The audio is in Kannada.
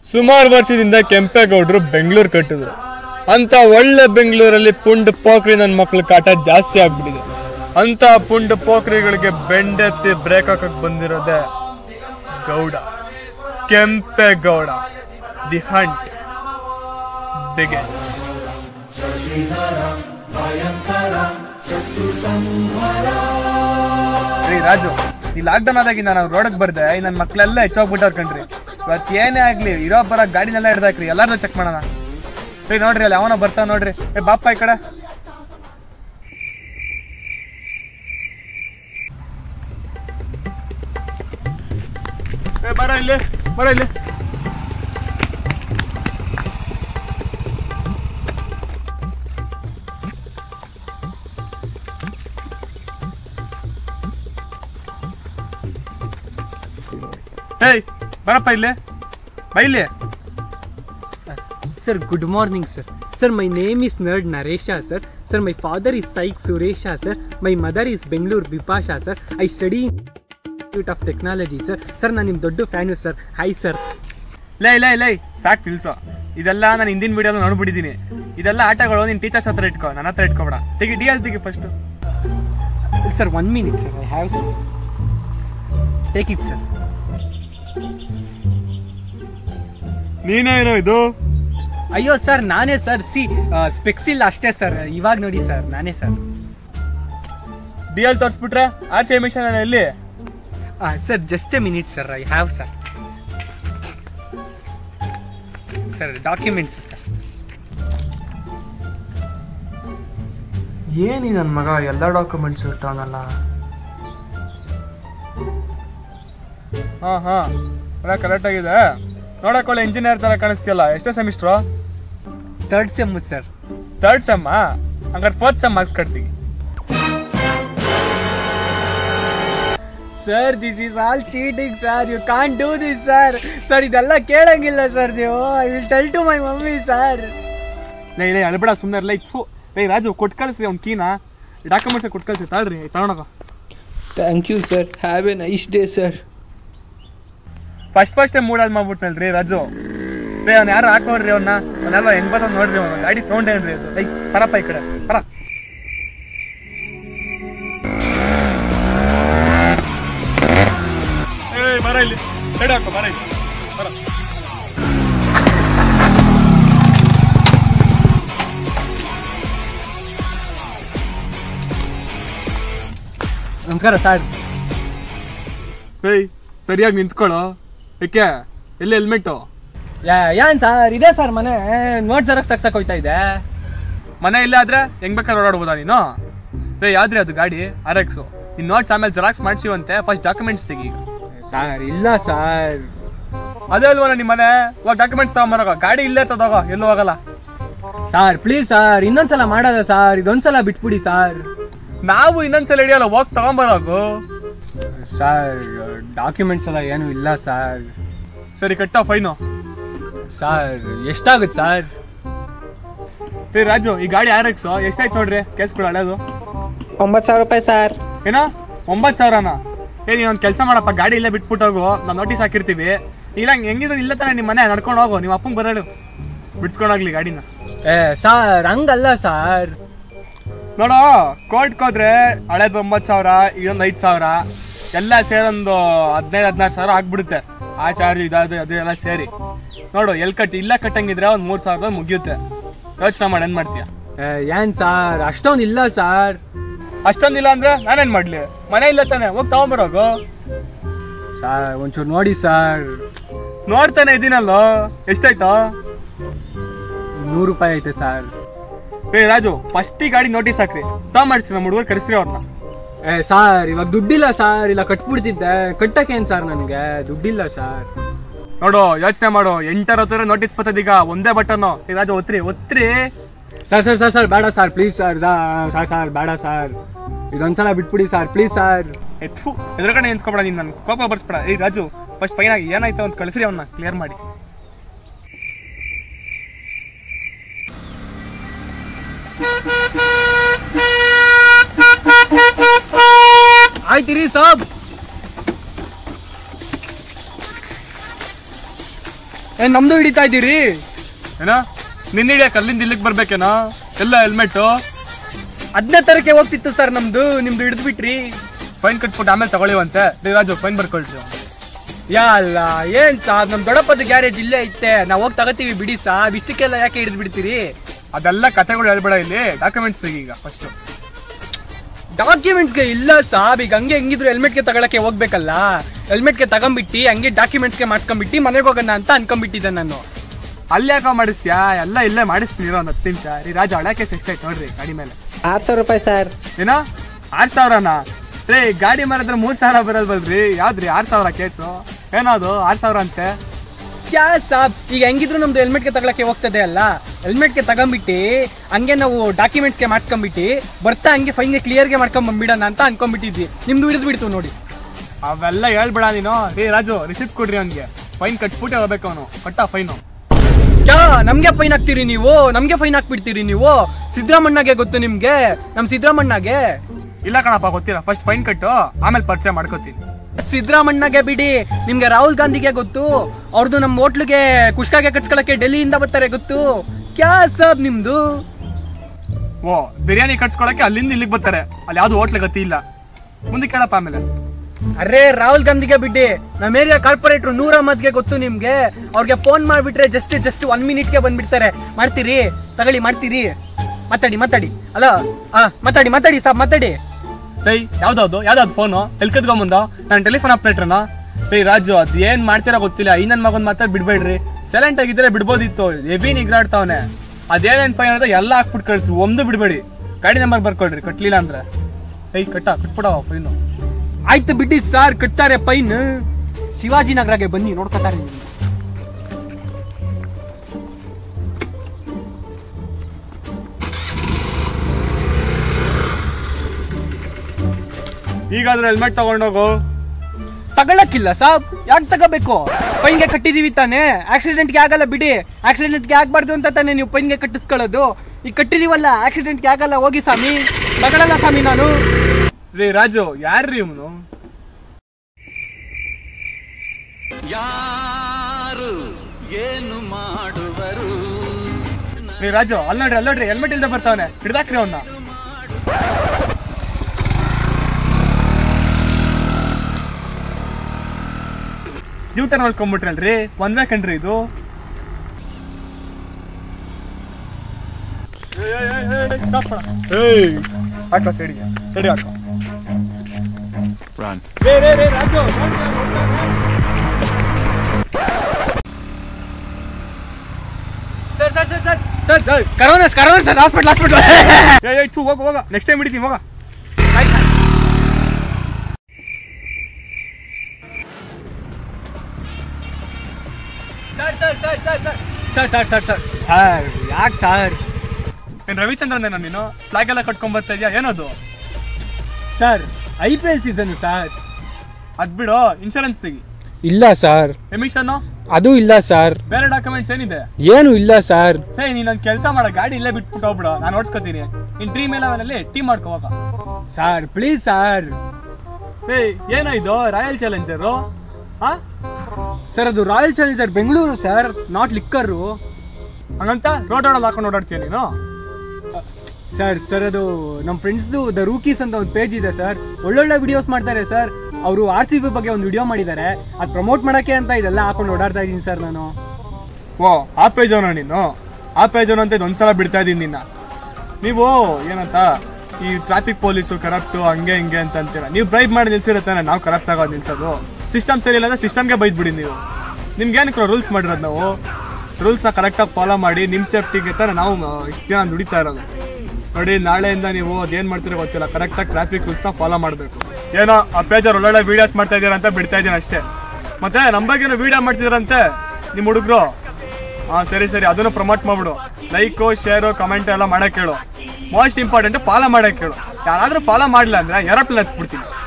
ಸುಮಾರು ವರ್ಷದಿಂದ ಕೆಂಪೇಗೌಡರು ಬೆಂಗಳೂರು ಕಟ್ಟಿದ್ರು ಅಂತ ಒಳ್ಳೆ ಬೆಂಗಳೂರಲ್ಲಿ ಪುಂಡ್ ಪೋಖ್ರಿ ನನ್ನ ಮಕ್ಳ ಕಾಟ ಜಾಸ್ತಿ ಆಗ್ಬಿಟ್ಟಿದೆ ಅಂತ ಪುಂಡ್ ಪೋಖ್ರಿಗಳಿಗೆ ಬೆಂಡೆತ್ತಿ ಬ್ರೇಕ್ ಹಾಕಕ್ ಬಂದಿರೋದೆ Gowda Kempegowda the hunt begins ರೀ ರಾಜು ಈ ಲಾಕ್ಡೌನ್ ಆದಾಗಿಂದ ನಾವು ರೋಡಕ್ ಬರ್ದೆ ಈ ನನ್ನ ಮಕ್ಳೆಲ್ಲ ಹೆಚ್ಚೋಗ್ಬಿಟ್ಟವ್ರ ಕಣ್ರಿ ಇವತ್ತು ಏನೇ ಆಗ್ಲಿ ಇರೋ ಬರೋ ಗಾಡಿನೆಲ್ಲ ಹಿಡ್ದಾಕ್ರಿ ಎಲ್ಲಾರನ್ನೂ ಚೆಕ್ ಮಾಡೋಣ ರೀ ನೋಡ್ರಿ ಅಲ್ಲಿ ಅವನ ಬರ್ತಾವ ನೋಡ್ರಿ ಏ ಬಾಪ್ಪ ಈ ಕಡೆ ಏ ಬರ ಇಲ್ಲಿ ಬರ ಇಲ್ಲಿ ಏಯ್ ಬರಪ್ಪ ಇಲ್ಲಿ ಬಾ ಇಲ್ಲಿ Sir, good morning, sir. Sir, my name is Nerd Naresha, sir. Sir, my father is Saik Suresha, sir. My mother is Bengaluru Bipasha, sir. I study in Institute of Technology, sir. Sir, ನಾನು ನಿಮ್ಮ ದೊಡ್ಡ ಫ್ಯಾನು ಸರ್ ಹಾಯ್ ಸರ್ ಲೈ ಲೈ ಲೈ ಸಾಕು ನಿಲ್ಸೋ ಇದೆಲ್ಲ ನಾನು ಹಿಂದಿನ ವಿಡಿಯೋದ ನೋಡ್ಬಿಟ್ಟಿದ್ದೀನಿ ಇದೆಲ್ಲ ಆಟಗಳು ನಿನ್ ಟೀಚರ್ಸ್ ಹತ್ರ ಇಟ್ಕೋ ನನ್ನ ಹತ್ರ ಇಟ್ಕೋಬೇಡ ತೆಗಿ ಡಿ ಎಲ್ ತೆಗಿ first sir one minute sir I have take it sir ನೀನೇನೋ ಇದು ಅಯ್ಯೋ ಸರ್ ನಾನೇ ಸರ್ ಸಿ ಸ್ಪೆಕ್ಸ್ ಇಲ್ಲ ಅಷ್ಟೇ ಸರ್ ಇವಾಗ ನೋಡಿ ಸರ್ ನಾನೇ ಸರ್ ಡಿ ಎಲ್ ತೋರಿಸ್ಬಿಟ್ರೆ ಆರ್ ಸಿ ಎಮಿಷನ್ ಎಲ್ಲಿ sir just a minute sir I have sir sir documents sir any ನನ್ನ ಮಗ ಎಲ್ಲ ಡಾಕ್ಯುಮೆಂಟ್ಸ್ ಇಟ್ಟವನಲ್ಲ ಹಾ ಹಾ ಎಲ್ಲ ಕರೆಕ್ಟ್ ಆಗಿದೆ ನೋಡಕ್ ಒಳ್ಳೆ ಇಂಜಿನಿಯರ್ ತರ ಕಾಣಿಸ್ತಿಯಲ್ಲ ಎಷ್ಟೇ semester third sem sir third ಸೆಮ್ಮ ಹಂಗಾರೆ ಫೋರ್ತ್ ಸೆಮ್ ಮಾರ್ಕ್ಸ್ ಕಟ್ತೀವಿ sir this is all cheating sir you can't do this sir sir ಇದೆಲ್ಲ ಕೇಳಂಗಿಲ್ಲ ಸರ್ ನೀವು I will tell to my mummy sir ಲೇ ಲೇ ಅಳ್ಬೇಡ ಸುಮ್ಮನೆ ಲೈ ಥೂ ಲೇ ರಾಜು ಕೊಟ್ಟು ಕಳಿಸ್ರಿ ಅವ್ನ ಕೀನಾ ಡಾಕ್ಯುಮೆಂಟ್ಸ್ ಕೊಟ್ಟು ಕಳಿಸಿ ತಾಳ್ರಿ ತಗೊಂಡೋಗ thank you sir have a nice day sir first first time ಮೂಡಾದ್ ಮಾಡ್ಬಿಟ್ನಲ್ರಿ ರಾಜು ರೇ ಅವ್ನು ಯಾರು ಹಾಕೋಡ್ರಿ ಅವನ್ನ ಅವನ್ನೆಲ್ಲ ಹೆಂಗ್ ಬರ್ತಾವ ನೋಡ್ರಿ ಅವ್ನು ಗಾಡಿ ಸೌಂಡ್ ಏನ್ರಿ ಅದು ಲೈ ಪರಪ್ಪ ಈ ಕಡೆ ಪರ ಏಯ್ ಬರ ಇಲ್ಲಿ ಸೈಡ್ ಹಾಕೋ ಬರ ಇಲ್ಲಿ ಬರ ನಮಸ್ಕಾರ ಸರ್ ಏಯ್ ಸರಿಯಾಗಿ ನಿಂತ್ಕೊಳ್ಳೋ ಏಕೆ ಎಲ್ಲಿ ಹೆಲ್ಮೆಟ್ಟು ಏನ್ ಸರ್ ಇದೆ ಸರ್ ಮನೆ ನೋಟ್ ಜರಕ್ ಸಕ್ಸಕ್ ಹೋಯ್ತಾ ಇದೆ ಮನೆ ಇಲ್ಲ ಆದ್ರೆ ಹೆಂಗ್ ಬೇಕಾದ್ರೆ ಓಡಾಡ್ಬೋದಾ ನೀನು ರೇ ಯಾವ್ದ್ರಿ ಅದು ಗಾಡಿ ಆರ್ ಎಕ್ಸು ನಿನ್ ನೋಟ್ಸ್ ಆಮೇಲೆ ಜೆರಾಕ್ಸ್ ಮಾಡ್ಸಿವಂತೆ ಫಸ್ಟ್ ಡಾಕ್ಯುಮೆಂಟ್ಸ್ ತೆಗಿ ಈಗ ಸರ್ ಇಲ್ಲ ಸರ್ ಅದೇ ಅಲ್ವೋ ನಿಮ್ಮ ಮನೆ ಇವಾಗ ಡಾಕ್ಯುಮೆಂಟ್ಸ್ ತಗೊಂಬರೋಗ ಗಾಡಿ ಇಲ್ಲೇ ಇರ್ತದೋಗ ಎಲ್ಲೂ ಹೋಗಲ್ಲ ಸರ್ ಪ್ಲೀಸ್ ಸರ್ ಇನ್ನೊಂದ್ಸಲ ಮಾಡೋದ ಸರ್ ಇದೊಂದ್ಸಲ ಬಿಟ್ಬಿಡಿ ಸರ್ ನಾವು ಇನ್ನೊಂದ್ಸಲ ಹಿಡಿಯಲ್ಲ ಹೋಗಿ ತಗೊಂಬರೋಗು ಸರ್ ಡಾಕ್ಯುಮೆಂಟ್ಸ್ ಎಲ್ಲ ಏನು ಇಲ್ಲ ಸರ್ ಸರಿ ಕಟ್ಟ ಫೈನು ಸರ್ ಎಷ್ಟಾಗುತ್ತೆ ಸರ್ ಏ ರಾಜು ಈ ಗಾಡಿ ಆರ್ ಎಕ್ಸು ಎಷ್ಟಾಯ್ತು ನೋಡ್ರಿ ಕೇಸ್ಗಳು ಹಳೇದು ಒಂಬತ್ತು ಸಾವಿರ ರೂಪಾಯಿ ಸರ್ ಏನೋ ಒಂಬತ್ತು ಸಾವಿರನ ಏ ನೀನು ಒಂದು ಕೆಲಸ ಮಾಡಪ್ಪ ಗಾಡಿ ಇಲ್ಲೇ ಬಿಟ್ಬಿಟ್ಟು ಹೋಗು ನಾವು ನೋಟಿಸ್ ಹಾಕಿರ್ತೀವಿ ಇಲ್ಲ ಹೆಂಗಿದ್ರು ಇಲ್ಲ ತಾನೆ ನಿಮ್ಮ ಮನೆ ನಡ್ಕೊಂಡು ಹೋಗು ನಿಮ್ಮ ಅಪ್ಪಂಗೆ ಬರೋಳು ಬಿಡ್ಸ್ಕೊಂಡೋಗ್ಲಿ ಗಾಡಿನ ಏ ಸರ್ ಹಂಗಲ್ಲ ಸರ್ ನೋಡೋ ಕೋರ್ಟ್ಗೆ ಹೋದ್ರೆ ಹಳೇದು ಒಂಬತ್ತು ಸಾವಿರ ಇದೊಂದು ಐದು ಸಾವಿರ ಎಲ್ಲ ಸೇರೊಂದು ಹದಿನೈದು ಹದಿನಾರು ಸಾವಿರ ಆಗ್ಬಿಡುತ್ತೆ ಆ ಚಾರ್ಜ್ ಇದಾದ ಅದು ಎಲ್ಲ ಸೇರಿ ನೋಡು ಎಲ್ಲಿ ಕಟ್ಟಿ ಇಲ್ಲ ಕಟ್ಟಂಗಿದ್ರೆ ಒಂದು ಮೂರು ಸಾವಿರದ ಮುಗಿಯುತ್ತೆ ಯೋಚನೆ ಮಾಡಿ ಏನು ಮಾಡ್ತೀಯ ಏ, ಏನ್ ಸರ್ ಅಷ್ಟೊಂದು ಇಲ್ಲ ಸರ್ ಅಷ್ಟೊಂದಿಲ್ಲ ಅಂದ್ರೆ ನಾನೇನು ಮಾಡಲಿ ಮನೆ ಇಲ್ಲ ತಾನೆ ಹೋಗಿ ತಗೊಂಬರೋಗು ಸರ್ ಒಂಚೂರು ನೋಡಿ ಸರ್ ನೋಡ್ತಾನೆ ಇದೀನಲ್ಲೋ ಎಷ್ಟಾಯ್ತು ನೂರು ರೂಪಾಯಿ ಐತೆ ಸರ್ ಏ ರಾಜು ಫಸ್ಟ್ ಈ ಗಾಡಿ ನೋಟಿಸ್ ಹಾಕ್ರಿ ತಗೊಂಬಡಿಸ್ರಿ ನಮ್ಮ ಹುಡುಗರು ಕರೆಸ್ರಿ ಅವ್ರನ್ನ ಏ ಸರ್ ಇವಾಗ ದುಡ್ಡಿಲ್ಲ ಸರ್ ಇಲ್ಲ ಕಟ್ಬಿಡ್ತಿದ್ದೆ ಕಟ್ಟಕ್ಕೇನು ಸರ್ ನನಗೆ ದುಡ್ಡಿಲ್ಲ ಸರ್ ನೋಡು ಯೋಚನೆ ಮಾಡು ಎಂಟರ ಹತ್ತಿರ ನೋಟಿಸ್ ಬರ್ತದೀಗ ಒಂದೇ ಬಟನ್ನು ಈ ರಾಜು ಒತ್ರಿ ಒತ್ರಿ ಸರ್ ಸರ್ ಸರ್ ಸರ್ ಬೇಡ sir please sir sir sir ಬೇಡ ಸರ್ ಇದೊಂದ್ಸಲ ಬಿಟ್ಬಿಡಿ ಸರ್ ಪ್ಲೀಸ್ ಸರ್ ಎತ್ತು ಎದುರುಗಡೆ ನಿಂತ್ಕೊಬೇಡ ನೀನು ನನ್ನ ಕೋಪ ಬರ್ಸ್ಬೇಡ ಏಯ್ ರಾಜು ಫಸ್ಟ್ ಫೈನ್ ಆಗಿ ಏನಾಯ್ತು ಅಂತ ಕಳಿಸ್ರಿ ಅವನ್ನ ಕ್ಲಿಯರ್ ಮಾಡಿ ಆಯ್ತಿರಿ ಸಾಬ್ ಏ, ನಮ್ದು ಹಿಡಿತಾ ಇದ್ದೀರಿ ಏನೋ ನಿನ್ನ ಹಿಡಿಯಕ್ಕೆ ಅಲ್ಲಿಂದ ಇಲ್ಲಿಗೆ ಬರ್ಬೇಕೇನೋ ಎಲ್ಲ ಹೆಲ್ಮೆಟ್ಟು ಹದಿನೇ ತರಕ್ಕೆ ಹೋಗ್ತಿತ್ತು ಸರ್ ನಮ್ದು ನಿಮ್ದು ಹಿಡಿದು ಬಿಟ್ರಿ ಫೈನ್ ಕಟ್ಬಿಟ್ಟು ಆಮೇಲೆ ತಗೊಳ್ಳಿವಂತೆ ರೀ ರಾಜು ಫೈನ್ ಬರ್ಕೊಳ್ರಿ ಯಾ ಅಲ್ಲ ಏನ್ ಸಾಬ್ ನಮ್ ದೊಡ್ಡಪ್ಪದ ಗ್ಯಾರೇಜ್ ಇಲ್ಲೇ ಐತೆ ನಾವ್ ಹೋಗಿ ತಗೋತೀವಿ ಬಿಡಿ ಸಾಬ್ ಇಷ್ಟಕ್ಕೆಲ್ಲ ಯಾಕೆ ಹಿಡಿದು ಬಿಡ್ತೀರಿ ಅದೆಲ್ಲ ಕತೆಗಳು ಹೇಳ್ಬೇಡ ಇಲ್ಲಿ ಡಾಕ್ಯುಮೆಂಟ್ಸ್ ಈಗ ಫಸ್ಟ್ ಡಾಕ್ಯುಮೆಂಟ್ಸ್ಗೆ ಇಲ್ಲ ಸಾಬ್ ಈಗ ಹಂಗೆ ಹೆಂಗಿದ್ರು ಹೆಲ್ಮೆಟ್ಗೆ ತಗೊಳಕ್ಕೆ ಹೋಗ್ಬೇಕಲ್ಲ ಹೆಲ್ಮೆಟ್ಗೆ ತಗೊಂಬಿಟ್ಟು ಹಂಗೆ ಡಾಕ್ಯುಮೆಂಟ್ಸ್ಗೆ ಮಾಡ್ಸ್ಕೊಂಬಿಟ್ಟು ಮನೆಗೆ ಹೋಗೋಣ ಅಂತ ಅನ್ಕೊಂಡ್ಬಿಟ್ಟಿದ್ದೆ ನಾನು ಅಲ್ಲಿ ಯಾಕೋ ಮಾಡಿಸ್ತೀಯಾ ಎಲ್ಲ ಇಲ್ಲೇ ಮಾಡಿಸ್ತೀನಿ ಇರೋ ಒಂದು ಹತ್ತು ನಿಮಿಷ ರೀ ರಾಜು ಹಳೆ ಕೇಸ್ ಎಷ್ಟಾಯ್ತು ನೋಡ್ರಿ ಗಾಡಿ ಮೇಲೆ ಆರು ಸಾವಿರ ರೂಪಾಯಿ ಸರ್ ಏನೋ ಆರು ಸಾವಿರನಾ ರೇ ಗಾಡಿ ಮಾರಿದ್ರೆ ಮೂರು ಸಾವಿರ ಬರಲ್ವಲ್ರಿ ಯಾವ್ದ್ರಿ ಆರು ಸಾವಿರ ಕೇಸು ಏನದು ಆರು ಸಾವಿರ ಅಂತೆ ಕ್ಯಾ ಸಾಬ್ ಈಗ ಹೆಂಗಿದ್ರು ನಮ್ದು ಹೆಲ್ಮೆಟ್ಗೆ ತಗೊಳಕ್ಕೆ ಹೋಗ್ತದೆ ಅಲ್ಲ ಹೆಲ್ಮೆಟ್ಗೆ ತಗೊಂಬಿಟ್ಟು ಹಂಗೆ ನಾವು ಡಾಕ್ಯುಮೆಂಟ್ಸ್ಗೆ ಮಾಡ್ಸ್ಕೊಂಬಿಟ್ಟು ಬರ್ತಾ ಹಂಗೆ ಫೈನ್ಗೆ ಕ್ಲಿಯರ್ಗೆ ಮಾಡ್ಕೊಂಡ್ ಬಂದ್ಬಿಡೋಣ ಅಂತ ಅನ್ಕೊಂಡ್ಬಿಟ್ಟಿದ್ವಿ ನಿಮ್ದು ಹಿಡಿದು ಬಿಡ್ತು ನೋಡಿ ಅವೆಲ್ಲ ಹೇಳ್ಬೇಡ ನೀನು ರೀ ರಾಜು ರಿಸಿಪ್ಟ್ ಕೊಡ್ರಿ ಅವ್ನಿಗೆ ಫೈನ್ ಕಟ್ಬಿಟ್ಟೆ ಹೋಗ್ಬೇಕು ಅವನು ಕಟ್ಟ ಫೈನು ಕ್ಯಾ ನಮ್ಗೆ ಫೈನ್ ಹಾಕ್ತೀರಿ ನೀವು ನಮ್ಗೆ ಫೈನ್ ಹಾಕ್ಬಿಡ್ತೀರಿ ನೀವು ಸಿದ್ದರಾಮಣ್ಣಗೆ ಗೊತ್ತು ನಿಮ್ಗೆ ನಮ್ ಸಿದ್ದರಾಮಣ್ಣಗೆ ಇಲ್ಲ ಕಣಪ್ಪ ಗೊತ್ತಿಲ್ಲ ಫಸ್ಟ್ ಫೈನ್ ಕಟ್ಟು ಆಮೇಲೆ ಪರಿಚಯ ಮಾಡ್ಕೋತೀನಿ ಸಿದ್ದರಾಮಣ್ಣಗೆ ಬಿಡಿ ನಿಮ್ಗೆ ರಾಹುಲ್ ಗಾಂಧಿಗೆ ಗೊತ್ತು ಅವ್ರದ್ದು ನಮ್ಮ ಹೋಟ್ಲಿಗೆ ಕುಷ್ಕಾಗೆ ಕಟ್ಸ್ಕೊಳಕ್ಕೆ ಡೆಲ್ಲಿಯಿಂದ ಬರ್ತಾರೆ ಗೊತ್ತು ಕ್ಯಾ ಸಾಬ್ ನಿಮ್ದು ಓ ಬಿರಿಯಾನಿ ಕಟ್ಸ್ಕೊಳಕ್ಕೆ ಅಲ್ಲಿಂದ ಇಲ್ಲಿಗೆ ಬರ್ತಾರೆ ಅಲ್ಲಿ ಯಾವ್ದು ಹೋಟ್ಲ್ ಗತಿ ಇಲ್ಲ ಮುಂದೆ ಕೇಳಪ್ಪ ಆಮೇಲೆ ಅರೇ ರಾಹುಲ್ ಗಾಂಧಿಗೆ ಬಿಡಿ ನಮ್ಮ ಏರಿಯಾ ಕಾರ್ಪೊರೇಟ್ರು ನೂರ ಅಹಮದ್ಗೆ ಗೊತ್ತು ನಿಮ್ಗೆ ಅವ್ರಿಗೆ ಫೋನ್ ಮಾಡ್ಬಿಟ್ರೆ ಜಸ್ಟ್ ಜಸ್ಟ್ ಒನ್ ಮಿನಿಟ್ಗೆ ಬಂದ್ಬಿಡ್ತಾರೆ ಮಾಡ್ತೀರಿ ತಗೊಳ್ಳಿ ಮಾಡ್ತೀರಿ ಮಾತಾಡಿ ಮಾತಾಡಿ ಅಲ್ಲ ಹಾ ಮಾತಾಡಿ ಮಾತಾಡಿ ಸಾಬ್ ಮಾತಾಡಿ ಡೈ ಯಾವ್ದಾವ್ದು ಯಾವ್ದಾವ್ದು ಫೋನು ಎಲ್ಲಿ ಕದ್ಕೊಂಬಂದ ನಾನು ಟೆಲಿಫೋನ್ ಆಪ್ರೇಟ್ರನ ರೀ ರಾಜು ಅದ್ ಏನ್ ಮಾಡ್ತೀರಾ ಗೊತ್ತಿಲ್ಲ ಈ ನನ್ನ ಮಗನ್ ಮಾತ್ರ ಬಿಡ್ಬೇಡ್ರಿ ಸೈಲೆಂಟ್ ಆಗಿದ್ರೆ ಬಿಡ್ಬೋದಿತ್ತು ಹೆವಿ ನಿಗ್ರಾಡ್ತಾವನೆ ಅದೇನೇನ್ ಫೈನ್ ಅನ್ನೋದು ಎಲ್ಲ ಹಾಕ್ಬಿಟ್ಟು ಕಳ್ಸಿ ಒಂದು ಬಿಡ್ಬೇಡಿ ಗಾಡಿ ನಂಬರ್ ಬರ್ಕೊಳ್ರಿ ಕಟ್ಲಿಲ್ಲ ಅಂದ್ರೆ ಏಯ್ ಕಟ್ಟ ಕಟ್ಬಿಡವ ಫೈನು ಆಯ್ತು ಬಿಡಿ ಸಾರ್ ಕಟ್ತಾರೆ ಪೈನ್ ಶಿವಾಜಿನಗರಗೆ ಬನ್ನಿ ನೋಡ್ಕೊತಾರೆ ನಿಮ್ಗೆ. ಈಗಾದ್ರೂ ಹೆಲ್ಮೆಟ್ ತಗೊಂಡೋಗು ತಗೊಳಕ್ಕಿಲ್ಲ ಸಾಬ್ ಯಾಕೆ ತಗೋಬೇಕು ಪೈನ್ಗೆ ಕಟ್ಟಿದೀವಿ ತಾನೇ ಆಕ್ಸಿಡೆಂಟ್ಗೆ ಆಗಲ್ಲ ಬಿಡಿ ಆಕ್ಸಿಡೆಂಟ್ಗೆ ಆಗ್ಬಾರ್ದು ಅಂತ ತಾನೇ ನೀವು ಪೈನ್ಗೆ ಕಟ್ಟಿಸ್ಕೊಳ್ಳೋದು ಈಗ ಕಟ್ಟಿದೀವಲ್ಲ ಆಕ್ಸಿಡೆಂಟ್ಗೆ ಆಗಲ್ಲ ಹೋಗಿ ಸ್ವಾಮಿ ತಗೊಳಲ್ಲ ಸ್ವಾಮಿ ನಾನು ರೀ ರಾಜು ಯಾರ್ರಿ ಇವನು ಯಾರು ಏನು ಮಾಡುವರು ರೀ ರಾಜು ಅಲ್ಲಿ ನೋಡ್ರಿ ಅಲ್ಲಿ ನೋಡ್ರಿ ಹೆಲ್ಮೆಟ್ ಇಲ್ದೆ ಬರ್ತಾವನೆ ಹಿಡ್ದಾಕ್ರಿ ಅವನ್ನ ಯೂ ಟರ್ನ್ ಮಾಡ್ಕೊಂಡ್ಬಿಟ್ರಲ್ರಿ ಒಂದ್ ವೇ ಕಣ್ರಿ ಇದು ಹಾಕೋ ಸೈಡಿಗೆ ಸೈಡಿ ಹಾಕೋ ರೇ ರೇ ರೇ Raju sir sir sir sir sir sir corona corona sir hospital hospital ಏ ಏ ಚೂ ಹೋಗ ಹೋಗ ನೆಕ್ಸ್ಟ್ ಟೈಮ್ ಹಿಡಿತೀವಿ ಹೋಗ sir sir sir sir sir sir sir sir sir ಯಾಕೆ ಸರ್ ಏನ್ ರವಿಚಂದ್ರನ್ ನೀನು ಫ್ಲಾಗ್ ಎಲ್ಲ ಕಟ್ಕೊಂಡ್ ಬರ್ತಾ ಇದೆಯಾ ಏನದು sir I P L season sir ಅದ್ ಬಿಡು ಇನ್ಶೂರೆನ್ಸ್ ತೆಗಿ ಇಲ್ಲ ಸರ್ ಎಮಿಷನ್ ಅದು ಇಲ್ಲ ಸರ್ ಬೇರೆ ಡಾಕ್ಯುಮೆಂಟ್ಸ್ ಏನಿದೆ ಏನು ಇಲ್ಲ ಸರ್ ಹೇ ನೀನ್ ಒಂದ್ ಕೆಲಸ ಮಾಡ ಗಾಡಿ ಇಲ್ಲೇ ಬಿಟ್ಬಿಟ್ಟು ಹೋಗ್ಬಿಡು ನಾನು ಓಡಿಸ್ಕೊತೀನಿ ಇನ್ ಡ್ರೀಮ್ ಅಲ್ಲಿ ಟೀಮ್ ಮಾಡ್ಕೋ ಹೋಗ ಸರ್ ಪ್ಲೀಸ್ ಸರ್ ಹೇ ಏನೋ ಇದು ರಾಯಲ್ ಚಾಲೆಂಜರು ಹಾ ಸರ್ ಅದು royal challenger Bengaluru sir not liquor ಹಂಗಂತ ರೋಡ್ ರೋಡಲ್ಲಿ ಹಾಕೊಂಡು ಓಡಾಡ್ತೀಯ ನೀನು ಸರ್ ಸರ್ ಅದು ನಮ್ಮ ಫ್ರೆಂಡ್ಸ್ದು ದ ರೂಕೀಸ್ ಅಂತ ಒಂದು ಪೇಜ್ ಇದೆ ಸರ್ ಒಳ್ಳೊಳ್ಳೆ ವಿಡಿಯೋಸ್ ಮಾಡ್ತಾರೆ ಸರ್ ಅವರು ಆರ್ ಸಿ ಬಿ ಬಗ್ಗೆ ಒಂದು ವಿಡಿಯೋ ಮಾಡಿದ್ದಾರೆ ಅದು ಪ್ರಮೋಟ್ ಮಾಡೋಕ್ಕೆ ಅಂತ ಇದೆಲ್ಲ ಹಾಕೊಂಡು ಓಡಾಡ್ತಾ ಇದ್ದೀನಿ ಸರ್ ನಾನು ಓ ಆ ಪೇಜ್ ಅವನ ನೀನು ಆ ಪೇಜ್ ಅವನು ಅಂತ ಒಂದ್ಸಲ ಬಿಡ್ತಾ ಇದೀನಿ ನಿನ್ನ ನೀವು ಏನಂತ ಈ ಟ್ರಾಫಿಕ್ ಪೊಲೀಸು ಕರಪ್ಟು ಹಂಗೆ ಹಿಂಗೆ ಅಂತ ಅಂತೀರ ನೀವು ಬ್ರೈಬ್ ಮಾಡಿ ನಿಲ್ಸಿರುತ್ತಾನೆ ನಾವು ಕರಪ್ಟ್ ಆಗೋದು ನಿಲ್ಸೋದು ಸಿಸ್ಟಮ್ ಸರಿ ಇಲ್ಲ ಅಂದ್ರೆ ಸಿಸ್ಟಮ್ಗೆ ಬೈದ್ಬಿಡಿ ನೀವು ನಿಮ್ಗೆ ಏನಕ್ಕೆ ರೂಲ್ಸ್ ಮಾಡಿರೋದು ನಾವು ರೂಲ್ಸ್ನ ಕರೆಕ್ಟಾಗಿ ಫಾಲೋ ಮಾಡಿ ನಿಮ್ಮ ಸೇಫ್ಟಿಗೆ ತಾನೆ ನಾವು ಇಷ್ಟು ದಿನ ದುಡಿತಾ ಇರೋದು ನೋಡಿ ನಾಳೆಯಿಂದ ನೀವು ಅದೇನು ಮಾಡ್ತೀರೋ ಗೊತ್ತಿಲ್ಲ ಕರೆಕ್ಟಾಗಿ ಟ್ರಾಫಿಕ್ ರೂಲ್ಸ್ನ ಫಾಲೋ ಮಾಡಬೇಕು ಏನೋ ಆ ಪೇಜರ್ ಒಳ್ಳೊಳ್ಳೆ ವೀಡಿಯೋಸ್ ಮಾಡ್ತಾ ಇದ್ದೀರಾ ಅಂತ ಬಿಡ್ತಾ ಇದ್ದೀನಿ ಅಷ್ಟೇ ಮತ್ತೆ ನಮ್ಮ ಬಗ್ಗೆನೂ ವೀಡಿಯೋ ಮಾಡ್ತಿದ್ರಂತೆ ನಿಮ್ಮ ಹುಡುಗರು ಹಾಂ ಸರಿ ಸರಿ ಅದನ್ನು ಪ್ರಮೋಟ್ ಮಾಡ್ಬಿಡು ಲೈಕು ಶೇರು ಕಮೆಂಟ್ ಎಲ್ಲ ಮಾಡಕ್ಕೆ ಹೇಳು ಮೋಸ್ಟ್ ಇಂಪಾರ್ಟೆಂಟ್ ಫಾಲೋ ಮಾಡಕ್ಕೆ ಹೇಳು ಯಾರಾದರೂ ಫಾಲೋ ಮಾಡಲಿಲ್ಲ ಅಂದರೆ ಎರಪ್ಲೆ ಹಚ್ಬಿಡ್ತೀನಿ